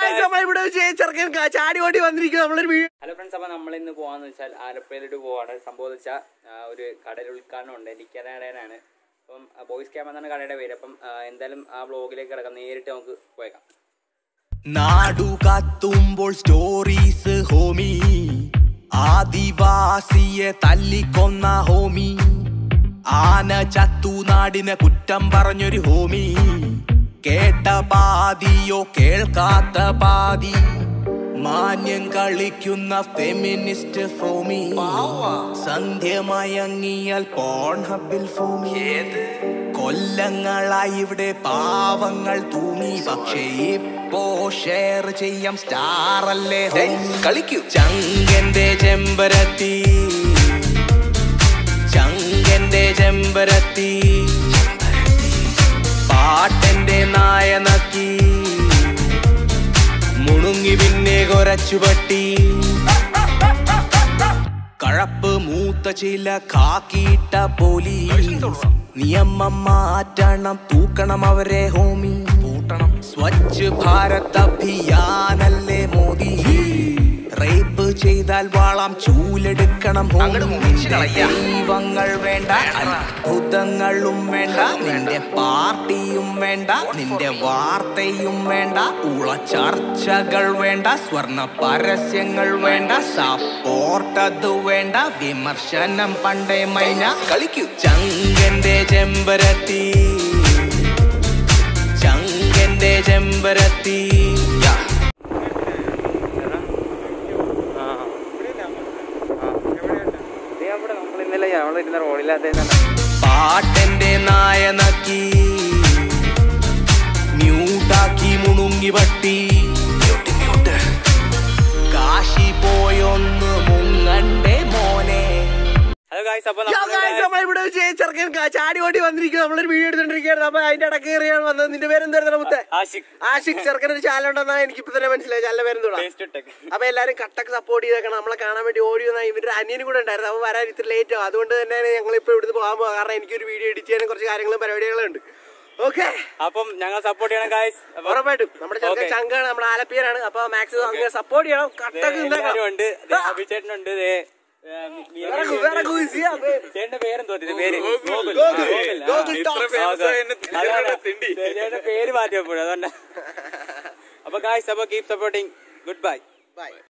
നമ്മളിവിടെ വെച്ച് ചെറുക്കൻ ക- ചാടി ഓടി വന്നിരിക്കും നമ്മളൊരു വീഡിയോ ഹലോ ഫ്രണ്ട്സ് അപ്പോൾ നമ്മൾ ഇന്ന് പോകാന്ന് വെച്ചാൽ ആലപ്പുഴയിലോട്ട് പോവാണ് സംഭവം വെച്ചാൽ ഒരു കടയിൽ ഉദ്ഘാടനം ഉണ്ട് എനിക്കതാണ് അപ്പം ബോയ്സ് ക്യാമ്പ് എന്നാണ് കടയുടെ പേര് അപ്പം ആ, എന്തായാലും ആ വ്ളോഗിലേക്ക് കിടക്കാം നേരിട്ട് നമുക്ക് പോയേക്കാം നാടു കത്തുമ്പോൾ സ്റ്റോറീസ് ഹോമി ആദിവാസിയെ തല്ലിക്കൊന്ന ഹോമി ആന ചത്തു നാടിനെ കുറ്റം പറഞ്ഞൊരു ഹോമി കേട്ട പാതിയോ കേൾക്കാത്ത പാതി മാന്യം കളിക്കുന്ന ഫെമിനിസ്റ്റ് ഫോമി സന്ധ്യ മയങ്ങിയാൽ പോൺ ഹബിൽ ഫോമി കൊല്ലങ്ങളായി ഇവിടെ പാവങ്ങൾ തൂങ്ങി പക്ഷേ ഇപ്പോ ഷെയർ ചെയ്യാം സ്റ്റാർ അല്ലേ കളിക്കൂ ചങ്കന്റെ ചെമ്പരത്തി ചങ്കന്റെ ചെമ്പരത്തി പാട്ടന്റെ നായ നക്കി മുണുങ്ങി പിന്നെ കൊരച്ചുപട്ടി കഴപ്പ് മൂത്ത ചില കാക്കിയിട്ട പോലീസ് നിയമം മാറ്റണം തൂക്കണം അവരെ ഹോമി പൂട്ടണം സ്വച്ഛ് ഭാരത് അഭിയാനല്ലേ മോദി റേപ്പ് ചെയ്താൽ വാളാം ചൂലെടുക്കണം ഹോമി. നിന്റെ ദൈവങ്ങൾ വേണ്ട അത്ഭുതങ്ങളും വേണ്ട നിന്റെ പാർട്ടിയും വേണ്ട നിന്റെ വാർത്തയും വേണ്ട ഉള ചർച്ചകൾ വേണ്ട സ്വർണ പരസ്യങ്ങൾ വേണ്ട സപ്പോർട്ട് അത് വേണ്ട വിമർശനം പണ്ടേ മൈന കളിക്കൂ ചങ്കന്റെ ചെമ്പരത്തി ചങ്കന്റെ ചെമ്പരത്തി യാ. അവിടെ നമ്മൾ ഇന്നലെ നമ്മളിരുന്ന റോഡില്ലാത്ത പാട്ടന്റെ നായ നക്കി മ്യൂട്ടാക്കി മുണുങ്ങി പട്ടി മ്യൂട്ട് മ്യൂട്ട് കാശി പോയൊന്ന് മുങ്ങണ്ടേ മോനെ ഹലോ ഗായ്സ് അപ്പോൾ നമ്മളിവിടെ വെച്ച് ചെറുക്കൻ ക- ചാടി ഓടി വന്നിരിക്കും നമ്മളൊരു വീഡിയോ എടുത്തോണ്ടിരിക്കുകയാണ് അപ്പൊ അതിന്റെ ഇടയ്ക്ക് കയറിയാണ് വന്നത് നിന്റെ പേരെന്തായിരുന്നു മുത്തേ ആഷിഖ് ആഷിഖ് ചെറുക്കൻ ഒരു ചാനൽ ഉണ്ടെന്നാ എനിക്ക് ഇപ്പൊ തന്നെ മനസ്സിലായി ചാനൽ പേരെന്തോടാ ടേസ്റ്റ് ടെക് അപ്പൊ എല്ലാരും കട്ടക്ക് സപ്പോർട്ട് ചെയ്തേക്കണം നമ്മളെ കാണാൻ വേണ്ടി ഓടി വന്ന ഇവരുടെ അനിയനും കൂടെ ഉണ്ടായിരുന്നു അപ്പൊ വരാൻ ഇത്തിരി ലേറ്റ് ആവും അതുകൊണ്ട് തന്നെയാണ് ഞങ്ങൾ ഇപ്പൊ ഇവിടുന്ന് പോകാൻ പോകാം കാരണം എനിക്കൊരു വീഡിയോ എഡിറ്റ് ചെയ്യാനും കുറച്ച് കാര്യങ്ങളും പരിപാടികളും ഉണ്ട് ഓക്കെ അപ്പം ഞങ്ങൾ സപ്പോർട്ട് ചെയ്യണം ഗായ്സ് ഉറപ്പായിട്ടും നമ്മുടെ ചെറുക്കൻ Okay. ചങ്കാണ് നമ്മുടെ ആലപ്പിയനാണ് അപ്പൊ മാക്സിമം അങ്ങനെ സപ്പോർട്ട് ചെയ്യണം കട്ടക്ക് നിന്നേക്കാം. ഉണ്ട് ആ, അഭിചേട്ടനുണ്ട് ദേ, ഏ, മീ- വേറെ കു- വേറെ കുയിസി, അപ്പൊ ചേട്ടന്റെ പേരെന്തോ ഇതിന്റെ പേര് ഗോകുൽ. ഗോകുൽ. ആ, ഗോകുൽ. ആ. ഗോകുൽ talks. ആ, ഗോകുൽ. അതാണ്. ചേട്ടന്റെ പേര് മാറ്റിയപ്പോഴും അതുകൊണ്ട് അപ്പൊ ഗായ്സ് അപ്പൊ keep supporting good bye by